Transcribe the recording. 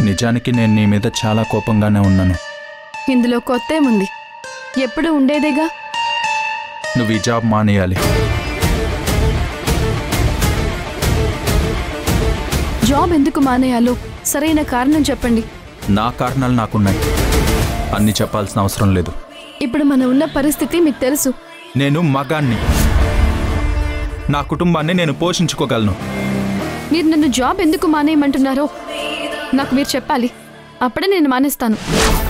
నిజానికి నేను నీ మీద చాలా కోపంగానే ఉన్నాను ఇందులో కొత్త ఏముంది ఎప్పుడు ఉండేదేగా నువ్వు ఈ జాబ్ మానేయాలి జాబ్ ఎందుకు మానేయాలో సరైన కారణం చెప్పండి నా కారణాలు నాకున్నాయి అన్ని చెప్పాల్సిన అవసరం లేదు ఇప్పుడు మనం ఉన్న పరిస్థితి మీకు తెలుసు నేను మగాణ్ణి నా కుటుంబాన్ని నేను పోషించుకోగలను మీరు నన్ను జాబ్ ఎందుకు మానేయమంటున్నారో నాకు మీరు చెప్పాలి అప్పుడే నేను మానేస్తాను